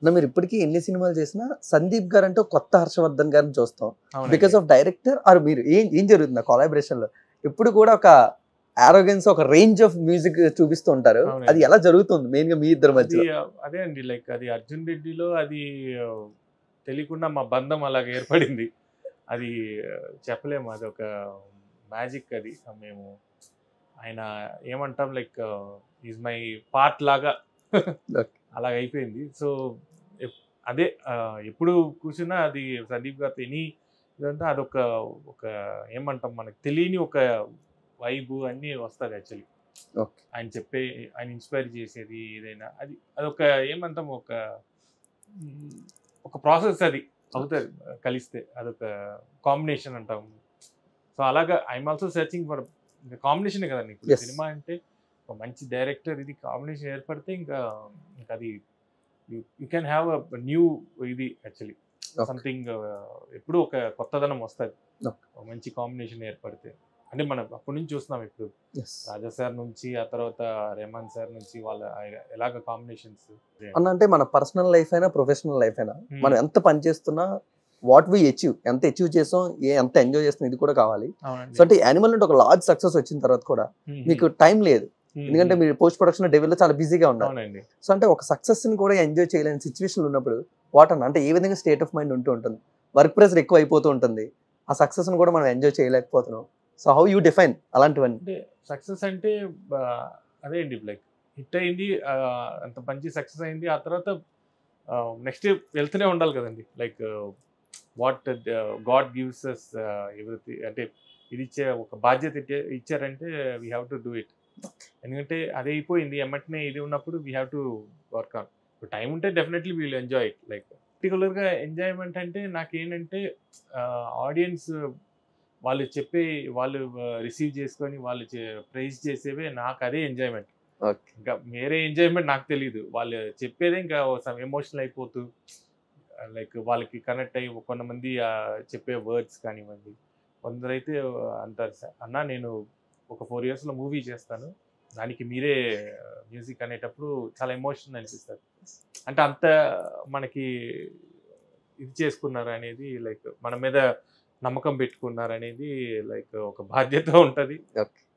నా మీరు ఇప్పటికీ ఎన్ని సినిమాలు చేసినా సందీప్ గారు అంటే ఒక కొత్త హర్షవర్ధన్ గారిని చూస్తాం అవునండి. బికాస్ ఆఫ్ డైరెక్టర్ ఆర్ మీరు ఏం ఏం జరుగుతుంది ఆ కొలాబరేషన్ లో ఇప్పుడు కూడా ఒక ఆరోగెన్స్ ఒక రేంజ్ ఆఫ్ మ్యూజిక్ చూపిస్తూ ఉంటారు అవునండి. అది ఎలా జరుగుతుంది మెయిన్ గా మీ ఇద్దరు అది మధ్యలో అదే అండి లైక్ అది అర్జున్ రెడ్డిలో అది ఆ, తెలియకుండా మా బంధం అలాగ ఏర్పడింది అది ఆ, చెప్పలేము అది ఒక మ్యాజిక్ అది మేము ఆయన ఏమంటాం లైక్ ఈజ్ మై పార్ట్ లాగా Okay. అలాగ అయిపోయింది సో అదే ఆ, ఎప్పుడు కూర్చున్నా అది సందీప్ గారితో ఎనీ ఇదంతా అదొక ఒక ఏమంటాం మనకు తెలియని ఒక వైబ్ అన్నీ వస్తుంది యాక్చువల్లీ ఓకే ఆయన చెప్పే ఆయన ఇన్స్పైర్ చేసేది ఏదైనా అది అదొక ఏమంటాం ఒక మ్, ఒక ప్రాసెస్ అది అవుతుంది కలిస్తే అదొక కాంబినేషన్ అంటాం సో అలాగా I'm also searching for combination కదండి ఇప్పుడు Yes. సినిమా అంటే ఒక మంచి డైరెక్టర్ ఇది కాంబినేషన్ ఏర్పడితే ఇంకా ఇంకా అది you can have a new ఇది యాక్చువల్లీ Okay. సంథింగ్ ఎప్పుడు ఒక కొత్తదనం వస్తుంది Okay. ఒక మంచి కాంబినేషన్ ఏర్పడితే అంటే మనం అప్పటి నుంచి చూస్తున్నాం ఇప్పుడు Yes. రాజా సార్ నుంచి ఆ తర్వాత రెహమాన్ సార్ నుంచి వాళ్ళ ఆ- ఎలాగ కాంబినేషన్స్ అన్న అంటే మన పర్సనల్ లైఫ్ అయినా ప్రొఫెషనల్ లైఫ్ అయినా మనం ఎంత పని చేస్తున్నా వాట్ వి అచీవ్ ఎంత అచీవ్ చేసాం ఏ ఎంత ఎంజాయ్ చేస్తాం ఇది కూడా కావాలి సో అంటే యానిమల్ అంటే ఒక లార్జ్ సక్సెస్ వచ్చిన తర్వాత కూడా మీకు టైం లేదు ఎందుకంటే మీరు పోస్ట్ ప్రొడక్షన్ డెవెల్ చాలా బిజీగా ఉన్నారు అవునండి సో అంటే ఒక సక్సెస్ ని కూడా ఎంజాయ్ చేయలేని సిచ్యువేషన్ ఉన్నప్పుడు వాట్ అన్న అంటే ఏ విధంగా స్టేట్ ఆఫ్ మైండ్ ఉంటూ ఉంటుంది వర్క్ ప్రెషర్ ఎక్కువ అయిపోతూ ఉంటుంది ఆ సక్సెస్ ని కూడా మనం ఎంజాయ్ చేయలేకపోతున్నాం సో హౌ యూ డిఫైన్ అలాంటివన్నీ అంటే సక్సెస్ అంటే ఆ, అదే అండి లైక్ హిట్ అయింది ఆ, అంత మంచి సక్సెస్ అయింది ఆ తర్వాత నెక్స్ట్ వెళ్తూనే ఉండాలి కదండి like what God gives us everything అంటే ఇది ఇచ్చే ఒక బాధ్యత ఇచ్చే- ఇచ్చారంటే we have to do it ఎందుకంటే అది అయిపోయింది ఎమ్మటనే ఇది ఉన్నప్పుడు we have to work on time ఉంటే definitely we'll enjoy it like పర్టికులర్గా ఎంజాయ్మెంట్ అంటే నాకేంటంటే ఆడియన్స్ వాళ్ళు చెప్పే వాళ్ళు రిసీవ్ చేసుకొని వాళ్ళు ప్రైజ్ చేసేవే నాకు అదే ఎంజాయ్మెంట్ ఓకే ఇంకా వేరే ఎంజాయ్మెంట్ నాకు తెలియదు వాళ్ళు చెప్పేదే ఇంకా ఎమోషనల్ అయిపోతూ లైక్ వాళ్ళకి కనెక్ట్ అయ్యి కొంతమంది ఆ, చెప్పే వర్డ్స్ కానివ్వండి కొందరైతే అంటారు "సార్, అన్న నేను ఒక ఫోర్ ఇయర్స్లో మూవీ చేస్తాను దానికి మీరే మ్యూజిక్ అనేటప్పుడు చాలా ఎమోషన్ అనిపిస్తుంది అంటే అంత మనకి ఇది చేసుకున్నారు అనేది లైక్ మన మీద నమ్మకం పెట్టుకున్నారు అనేది లైక్ ఒక బాధ్యత ఉంటుంది Okay.